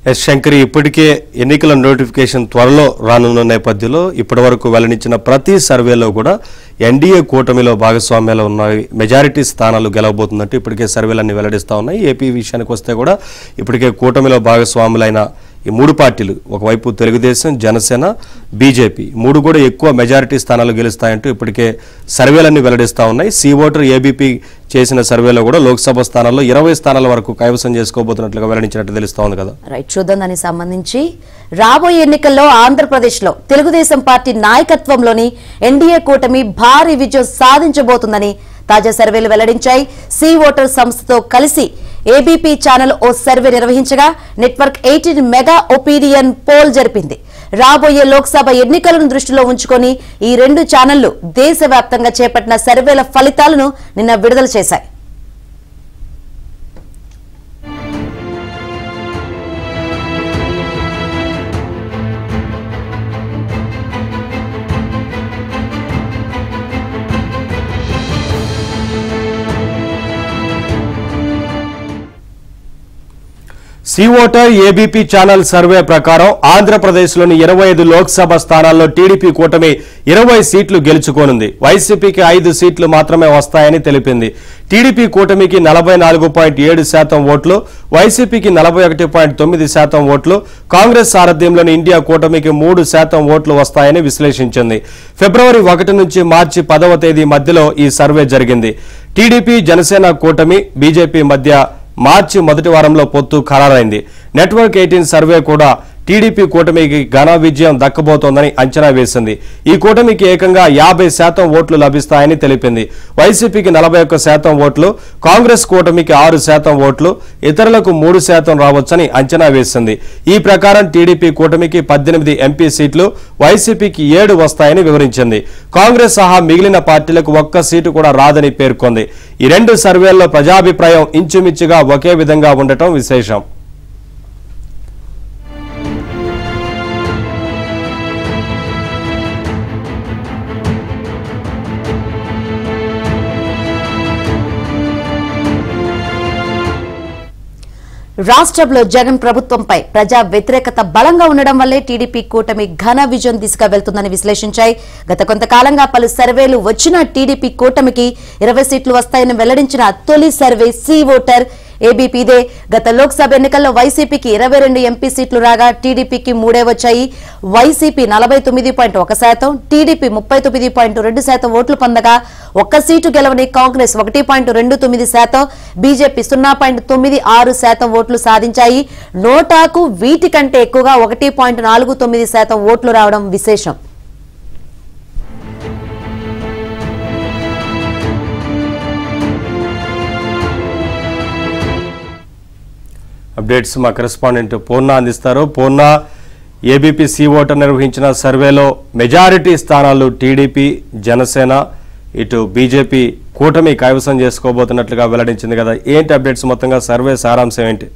Yes Shankari ఇప్పటికే ఎన్నికల notification త్వరలో రానున్న నేపథ్యంలో ఇప్పటివరకు వెల్లడించిన ప్రతి సర్వేలో కూడా ఎన్డీఏ కూటమిలో భాగస్వామ్యాలు ఉన్నాయి మెజారిటీ స్థానాలు గెలవబోతుందంటే ఇప్పటికే సర్వేలన్నీ వెల్లడిస్తా ఉన్నాయి ఏపీ విషయానికి వస్తే కూడా ఇప్పటికే కూటమిలో భాగస్వాములైన ఈ మూడు పార్టీలు ఒకవైపు తెలుగుదేశం జనసేన బీజేపీ మూడు కూడా ఎక్కువ మెజారిటీ స్థానాలు గెలుస్తాయంటూ ఇప్పటికే సర్వేలన్నీ వెల్లడిస్తా ఉన్నాయి సి ఓటర్ ఏబీపీ చేసిన సర్వేలో కూడా లోక్సభ స్థానాల్లో ఇరవై స్థానాల వరకు కైవసం చేసుకోబోతున్నట్లుగా వెల్లడించినట్టు తెలుస్తా ఉంది కదా రైట్ చూద్దాం దానికి సంబంధించి రాబోయే ఎన్నికల్లో ఆంధ్రప్రదేశ్ లో తెలుగుదేశం పార్టీ నాయకత్వంలోని ఎన్డీఏ కూటమి భారీ విజయం సాధించబోతుందని తాజా సర్వేలు వెల్లడించాయి సి ఓటర్ సంస్థతో కలిసి ఏబీపీ ఛానల్ ఓ సర్వే నిర్వహించగా network eighteen mega opinion poll జరిపింది రాబోయే లోక్సభ ఎన్నికలను దృష్టిలో ఉంచుకొని ఈ రెండు ఛానళ్లు దేశవ్యాప్తంగా చేపట్టిన సర్వేల ఫలితాలను నిన్న విడుదల చేశాయి C voter ABP channel survey ప్రకారం ఆంధ్రప్రదేశ్లోని ఇరవై ఐదు లోక్సభ స్థానాల్లో టీడీపీ కూటమి ఇరవై సీట్లు గెలుచుకోనుంది వైసీపీకి ఐదు సీట్లు మాత్రమే వస్తాయని తెలిపింది టీడీపీ కూటమికి నలభై నాలుగు పాయింట్ ఏడు శాతం ఓట్లు వైసీపీకి నలభై ఒకటి పాయింట్ తొమ్మిది శాతం ఓట్లు కాంగ్రెస్ సారథ్యంలోని ఇండియా కూటమికి మూడు శాతం ఓట్లు వస్తాయని విశ్లేషించింది ఫిబ్రవరి ఒకటి నుంచి మార్చి పదవ తేదీ మధ్యలో ఈ సర్వే జరిగింది టీడీపీ జనసేన కూటమి బీజేపీ మధ్య మార్చి మొదటి వారంలో పొత్తు ఖరారైంది నెట్వర్క్ ఎయిటీన్ సర్వే కూడా టీడీపీ కూటమికి ఘన విజయం దక్కబోతోందని అంచనా వేసింది ఈ కూటమికి ఏకంగా యాభై శాతం ఓట్లు లభిస్తాయని తెలిపింది వైసీపీకి నలభై ఒక్క శాతం ఓట్లు కాంగ్రెస్ కూటమికి ఆరు శాతం ఓట్లు ఇతరులకు మూడు శాతం రావచ్చని అంచనా వేసింది ఈ ప్రకారం టీడీపీ కూటమికి పద్దెనిమిది ఎంపీ సీట్లు వైసీపీకి ఏడు వస్తాయని వివరించింది కాంగ్రెస్ సహా మిగిలిన పార్టీలకు ఒక్క సీటు కూడా రాదని పేర్కొంది ఈ రెండు సర్వేల్లో ప్రజాభిప్రాయం ఇంచుమించుగా ఒకే విధంగా ఉండటం విశేషం రాష్ట్రంలో జగన్ ప్రభుత్వంపై ప్రజా వ్యతిరేకత బలంగా ఉండడం వల్లే టీడీపీ కూటమి ఘన విజయం దిశగా వెళ్తుందని విశ్లేషించాయి గత కొంతకాలంగా పలు సర్వేలు వచ్చిన టీడీపీ కూటమికి ఇరవై సీట్లు వస్తాయని వెల్లడించిన తొలి సర్వే సి ఓటర్ ఏబీపీ ఇదే గత లోక్సభ ఎన్నికల్లో వైసీపీకి ఇరవై రెండు ఎంపీ సీట్లు రాగా టీడీపీకి మూడే వచ్చాయి వైసీపీ నలభై తొమ్మిది పాయింట్ ఒక శాతం టీడీపీ ముప్పై తొమ్మిది పాయింట్ రెండు శాతం ఓట్లు పొందగా ఒక్క సీటు గెలవని కాంగ్రెస్ ఒకటి పాయింట్ రెండు తొమ్మిది శాతం బీజేపీ సున్నా పాయింట్ తొమ్మిది ఆరు శాతం ఓట్లు సాధించాయి నోటాకు వీటికంటే ఎక్కువగా ఒకటి పాయింట్ నాలుగు తొమ్మిది శాతం ఓట్లు రావడం విశేషం అప్డేట్స్ మా కరెస్పాండెంట్ పూర్ణ అందిస్తారు పూర్ణ ఏబీపీ సి ఓటర్ నిర్వహించిన సర్వేలో మెజారిటీ స్థానాలు టీడీపీ జనసేన ఇటు బీజేపీ కూటమి కైవసం చేసుకోబోతున్నట్లుగా వెల్లడించింది కదా ఏంటి అప్డేట్స్ మొత్తంగా సర్వే సారాంశం ఏంటి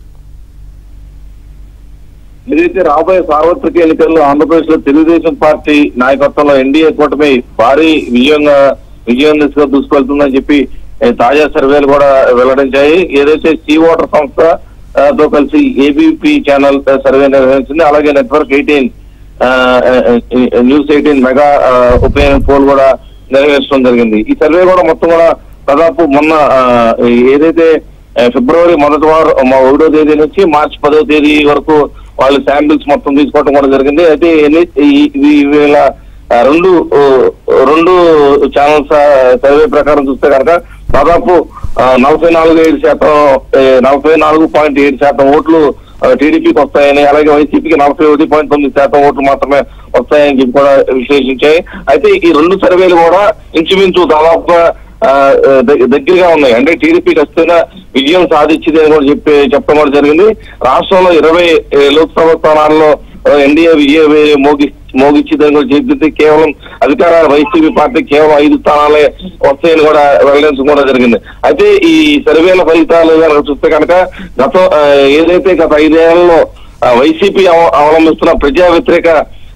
ఏదైతే రాబోయే సార్వత్రిక ఎన్నికల్లో ఆంధ్రప్రదేశ్ లో తెలుగుదేశం పార్టీ నాయకత్వంలో ఎన్డీఏ కూటమి భారీ విజయంగా విజయం దిశగా దూసుకెళ్తుందని చెప్పి ఏ, తాజా సర్వేలు కూడా వెల్లడించాయి ఏదైతే సి ఓటర్ సంస్థ ఆ, తో కలిసి ఏబీపీ ఛానల్ ఆ, సర్వే నిర్వహించింది అలాగే network eighteen news eighteen mega opinion poll కూడా నిర్వహించడం జరిగింది ఈ సర్వే కూడా మొత్తం కూడా దాదాపు మొన్న ఆ, ఏదైతే ఆ, ఫిబ్రవరి మొదటి వారం మా ఒకటో తేదీ నుంచి మార్చి పదో తేదీ వరకు వాళ్ళు శాంపిల్స్ మొత్తం తీసుకోవడం కూడా జరిగింది అయితే ఎన్ని ఈ- ఈ- వీళ్ళ ఆ, రెండు ఆ, రెండు ఛానల్స్ సర్వే ప్రకారం చూస్తే కనుక దాదాపు ఆ, నలభై నాలుగు ఏడు శాతం ఏ, నలభై నాలుగు పాయింట్ ఏడు శాతం ఓట్లు టీడీపీకి వస్తాయని అలాగే వైసీపీకి నలభై ఒకటి పాయింట్ తొమ్మిది శాతం ఓట్లు మాత్రమే వస్తాయని చెప్పి కూడా విశ్లేషించాయి అయితే ఈ రెండు సర్వేలు కూడా ఇంచుమించు దాదాపుగా ఆ, ద- దగ్గరగా ఉన్నాయి అంటే టీడీపీ ఖచ్చితంగా విజయం సాధించింది అని కూడా చెప్పి చెప్పడం కూడా జరిగింది రాష్ట్రంలో ఇరవై ఏ, లోక్సభ స్థానాల్లో ఎన్డీఏ విజయ వే- మోగి మోగించిందని కూడా చెప్పింది కేవలం అధికార వైసీపీ పార్టీ కేవలం ఐదు స్థానాలే వస్తాయని కూడా వెల్లడించడం కూడా జరిగింది అయితే ఈ సర్వేల ఫలితాలు కనుక చూస్తే కనుక గత ఆ, ఏదైతే గత ఐదేళ్లలో ఆ, వైసీపీ అవ- అవలంబిస్తున్న ప్రజా వ్యతిరేక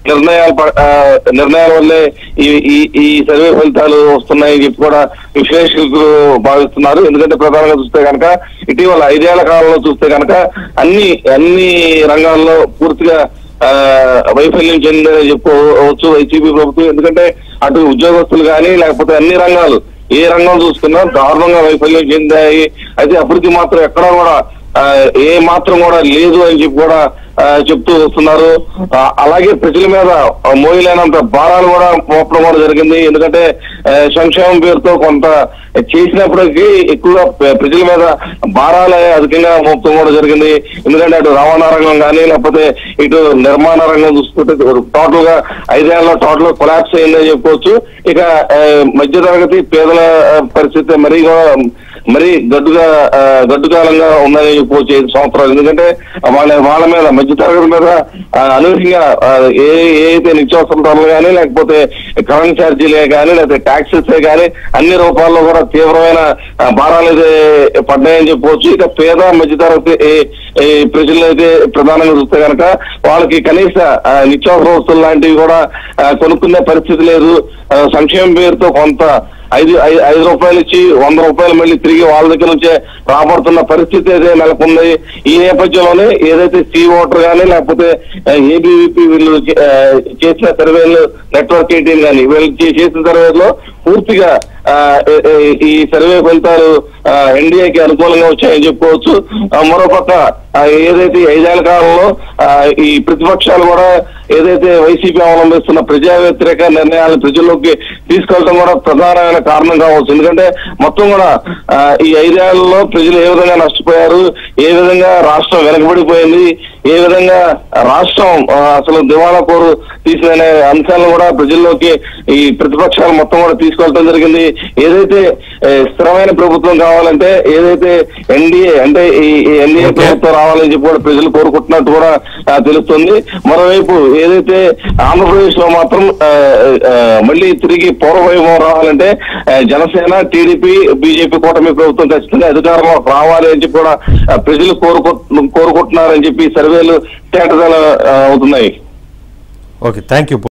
నిర్ణయాల ప- ఆ, నిర్ణయాల వల్లే ఈ ఈ ఈ సర్వే ఫలితాలు వస్తున్నాయని చెప్పి కూడా విశ్లేషకులు భావిస్తున్నారు ఎందుకంటే ప్రధానంగా చూస్తే కనుక ఇటీవల ఐదేళ్ల కాలంలో చూస్తే కనుక అన్ని అన్ని రంగాల్లో పూర్తిగా ఆ, వైఫల్యం చెందిందని చెప్పుకోవచ్చు వైసీపీ ప్రభుత్వం ఎందుకంటే అటు ఉద్యోగస్తులు కానీ లేకపోతే అన్ని రంగాలు ఏ రంగం చూసుకున్నా దారుణంగా వైఫల్యం చెందాయి అయితే అభివృద్ధి మాత్రం ఎక్కడా కూడా ఆ, ఏ మాత్రం కూడా లేదు అని చెప్పి కూడా ఆ, చెప్తూ వస్తున్నారు ఆ, అలాగే ప్రజల మీద ఆ, మోయలేనంత భారాలు కూడా మోపడం కూడా జరిగింది ఎందుకంటే ఆ, సంక్షేమం పేరుతో కొంత చేసినప్పటికీ ఎక్కువగా ప్ర- ప్రజల మీద భారాలే అధికంగా మోపడం కూడా జరిగింది ఎందుకంటే అటు రవాణా రంగం కానీ లేకపోతే ఇటు నిర్మాణ రంగం చూసుకుంటే టోటల్ గా ఐదేళ్ల టోటల్ కొలాప్స్ అయిందని చెప్పుకోవచ్చు ఇక ఆ, మధ్యతరగతి పేదల ఆ, పరిస్థితి మరీ కూడా మరీ గడ్డుగా ఆ, గడ్డుకాలంగా ఉందని చెప్పుకోవచ్చు ఐదు సంవత్సరాలు ఎందుకంటే వాళ్ళ వాళ్ళ మీద మధ్యతరగతి మీద ఆ, అనూహ్యంగా ఆ, ఏ ఏ అయితే నిత్యావసర ధరలు కానీ లేకపోతే కరెంట్ ఛార్జీలే కానీ లేకపోతే ట్యాక్సెస్ కానీ అన్ని రూపాల్లో కూడా తీవ్రమైన ఆ, భారాలు అయితే పడ్డాయని చెప్పుకోవచ్చు ఇక పేద మధ్యతరగతి ఈ- ఈ ప్రజలు అయితే ప్రధానంగా చూస్తే కనుక వాళ్ళకి కనీస ఆ, నిత్యావసర వస్తువులు లాంటివి కూడా ఆ, కొనుక్కునే పరిస్థితి లేదు ఆ, సంక్షేమం పేరుతో కొంత ఐదు ఐ- ఐదు రూపాయలు ఇచ్చి వంద రూపాయలు మళ్ళీ తిరిగి వాళ్ళ దగ్గర నుంచే రాబడుతున్న పరిస్థితి అయితే నెలకొంది ఈ నేపథ్యంలోనే ఏదైతే సి ఓటర్ కానీ లేకపోతే ఏబీవీపీ వీళ్ళు చే- ఆ, చేసిన సర్వేలు నెట్వర్క్ ఎయిటీన్ కానీ వీళ్ళు చే- చేసిన సర్వేలో పూర్తిగా ఆ, ఏ- ఏ- ఈ సర్వే ఫలితాలు ఎన్డీఏకి అనుకూలంగా వచ్చాయని చెప్పుకోవచ్చు ఆ, మరోపక్క ఆ, ఏదైతే ఈ ఐదేళ్ల కాలంలో ఆ, ఈ ప్రతిపక్షాలు కూడా ఏదైతే వైసీపీ అవలంబిస్తున్న ప్రజా వ్యతిరేక నిర్ణయాలను ప్రజల్లోకి తీసుకెళ్ళడం కూడా ప్రధానమైన కారణం కావచ్చు ఎందుకంటే మొత్తం కూడా ఆ, ఈ ఐదేళ్లలో ప్రజలు ఏ విధంగా నష్టపోయారు ఏ విధంగా రాష్ట్రం వెనకబడిపోయింది ఏ విధంగా రాష్ట్రం ఆ, అసలు దివాళా కోరు తీసిన అంశాలను కూడా ప్రజల్లోకి ఈ ప్రతిపక్షాలు మొత్తం కూడా తీసుకెళ్ళడం జరిగింది ఏదైతే ఏ, స్థిరమైన ప్రభుత్వం కావాలంటే ఏదైతే ఎన్డీఏ అంటే ఈ ఎన్డీఏ Okay. ప్రభుత్వం రావాలని చెప్పి కూడా ప్రజలు కోరుకుంటున్నట్టు కూడా ఆ, తెలుస్తుంది మరోవైపు ఏదైతే ఆంధ్రప్రదేశ్ లో మాత్రం ఆ, ఆ, మళ్ళీ తిరిగి పూర్వవైభవం రావాలంటే ఆ, జనసేన టీడీపీ బీజేపీ కూటమి ప్రభుత్వం ఖచ్చితంగా అధికారంలో రావాలి అని చెప్పి కూడా ఆ, ప్రజలు కోరుకు కోరుకుంటున్నారని చెప్పి సర్వేలు తేటతెల్ల ఆ, అవుతున్నాయి ఓకే థ్యాంక్ యూ